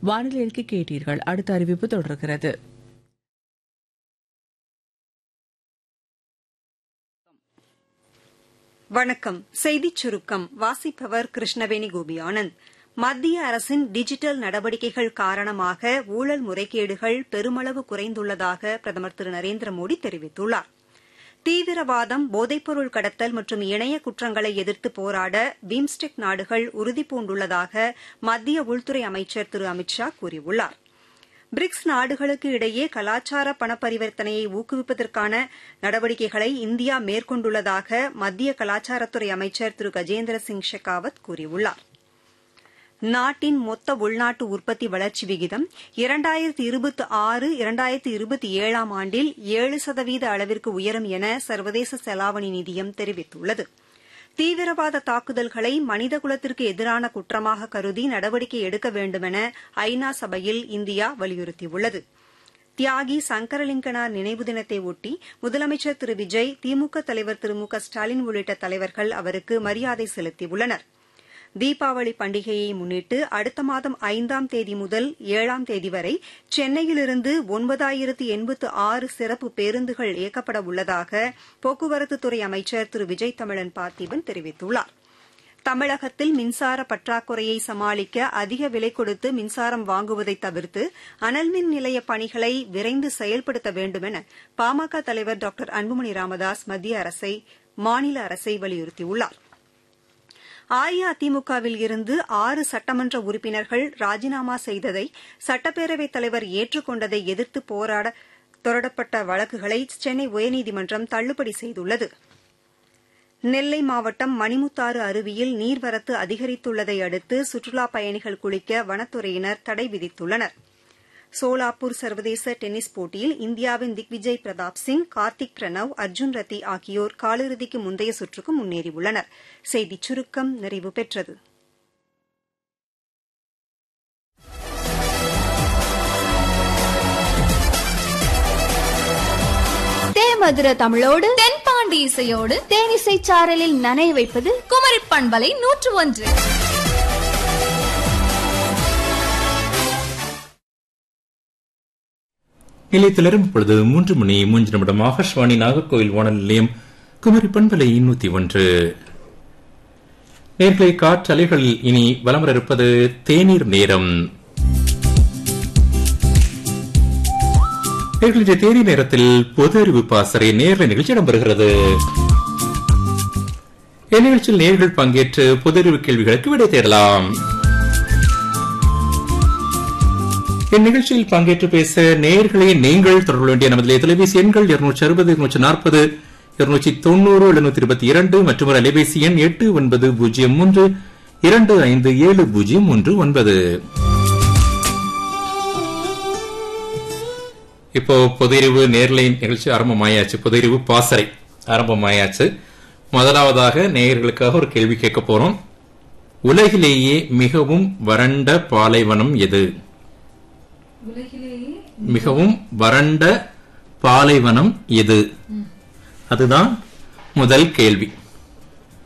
வானிலை அறிக்கை கேட்டீர்கள் அடுத்த அறிவிப்பு தொடர்கிறது வணக்கம் செய்திச் சுருக்கம் வாசிப்பவர் கிருஷ்ணவேணி கோபி ஆனந்த் மத்திய அரசின் டிஜிட்டல் நடவடிக்கைகள் காரணமாக ஊழல் முறைகேடுகள் பெருமளவு குறைந்துள்ளதாக பிரதமர் திரு நரேந்திர மோடி தெரிவித்துள்ளார் தீவிரவாதம் போதைப்பொருள் கடத்தல் மற்றும் இணைய குற்றங்களை எதிர்த்து போராட பிம்ஸ்டெக் நாடுகள் உறுதிபூண்டுள்ளதாக மத்திய உள்துறை அமைச்சர் திரு அமித் ஷா கூறியுள்ளார் பிரிக்ஸ் நாடுகளுக்கு இடையே கலாச்சார பண பரிவர்த்தனையை ஊக்குவிப்பதற்கான நடவடிக்கைகளை இந்தியா மேற்கொண்டுள்ளதாக மத்திய கலாச்சாரத்துறை அமைச்சர் திரு கஜேந்திர சிங் ஷெகாவத் கூறியுள்ளார் நாட்டின் மொத்த உள்நாட்டு உற்பத்தி வளர்ச்சி விகிதம் இரண்டாயிரத்தி இருபத்தி ஆறு இரண்டாயிரத்தி இருபத்தி ஏழாம் ஆண்டில் ஏழு சதவீத அளவிற்கு உயரும் என சர்வதேச செலாவணி நிதியம் தெரிவித்துள்ளது தீவிரவாத தாக்குதல்களை மனிதகுலத்திற்கு எதிரான குற்றமாக கருதி நடவடிக்கை எடுக்க வேண்டுமென ஐநா சபையில் இந்தியா வலியுறுத்தியுள்ளது தியாகி சங்கரலிங்கனார் நினைவு தினத்தை ஒட்டி முதலமைச்சர் திரு விஜய் திமுக தலைவர் திரு மு க ஸ்டாலின் உள்ளிட்ட தலைவர்கள் அவருக்கு மரியாதை செலுத்தியுள்ளனர் தீபாவளி பண்டிகையை முன்னிட்டு அடுத்த மாதம் ஐந்தாம் தேதி முதல் ஏழாம் தேதி வரை சென்னையிலிருந்து ஒன்பதாயிரத்து எண்பத்து ஆறு சிறப்பு பேருந்துகள் இயக்கப்பட உள்ளதாக போக்குவரத்துத்துறை அமைச்சர் திரு விஜய் தமிழன் பார்த்திபன் தெரிவித்துள்ளார் தமிழகத்தில் மின்சார பற்றாக்குறையை சமாளிக்க அதிக விலை கொடுத்து மின்சாரம் வாங்குவதை தவிர்த்து அனல்மின் நிலைய பணிகளை விரைந்து செயல்படுத்த வேண்டுமென பாமக தலைவர் டாக்டர் அன்புமணி ராமதாஸ் மத்திய அரசை மாநில அரசை வலியுறுத்தியுள்ளாா் அஇஅதிமுகவில் இருந்து ஆறு சட்டமன்ற உறுப்பினர்கள் ராஜினாமா செய்ததை சட்டப்பேரவைத் தலைவர் ஏற்றுக்கொண்டதை எதிர்த்து போராட தொடரப்பட்ட வழக்குகளை சென்னை உயர்நீதிமன்றம் தள்ளுபடி செய்துள்ளது நெல்லை மாவட்டம் மணிமுத்தாறு அருவியில் நீர்வரத்து அதிகரித்துள்ளதை அடுத்து சுற்றுலாப் பயணிகள் குளிக்க வனத்துறையினர் தடை விதித்துள்ளனா் சோலாப்பூர் சர்வதேச டென்னிஸ் போட்டியில் இந்தியாவின் திக்விஜய் பிரதாப் சிங் கார்த்திக் பிரணவ் அர்ஜுன் ரத்தி ஆகியோர் காலிறுதிக்கு முந்தைய சுற்றுக்கு முன்னேறியுள்ளனர் செய்திச் சுருக்கம் நிறைவு பெற்றது தேமதுர தமிழோடு தென்பாண்டி இசையோடு தேனிசை சாரலில் நனைய வைப்பது குமரி பண்பலை நூற்று ஒன்று நிலையத்திலிருந்து இப்பொழுது மூன்று மணி மூன்று நிமிடம் ஆகாஷ்வாணி நாகர்கோவில் வானல் நிலையம் குமரி பண்பலை நூத்தி ஒன்று நேர்களை காற்றலைகளில் இனி வலம் வர இருப்பது தேநீர் நேரம் நேர்களின் தேநீர் நேரத்தில் பொது அறிவு பாசறை நேர்ல நிகழ்ச்சி இடம்பெறுகிறது இந்நிகழ்ச்சியில் நேர்கள் பங்கேற்று பொது அறிவு கேள்விகளுக்கு விடை தேடலாம் இந்நிகழ்ச்சியில் பங்கேற்று பேச நேர்களை நீங்கள் தொடர்பு வேண்டிய நமது தொலைபேசி எண்கள் இருநூற்றி அறுபது இருநூற்றி நாற்பது இருநூற்றி தொண்ணூறு எழுநூத்தி இருபத்தி இரண்டு மற்றும் ஒரு அலைபேசி எண் எட்டு ஒன்பது பூஜ்ஜியம் மூன்று இரண்டு ஐந்து ஏழு பூஜ்ஜியம் மூன்று ஒன்பது இப்போ பொதுறிவு நேர்லை நிகழ்ச்சி ஆரம்பமாயாச்சு பொதுறிவு பாசறை ஆரம்பமாயாச்சு முதலாவதாக நேயர்களுக்காக ஒரு கேள்வி கேட்க போறோம் உலகிலேயே மிகவும் வறண்ட பாலைவனம் எது மிகவும் வறண்ட பாலைவனம் எது அதுதான் முதல் கேள்வி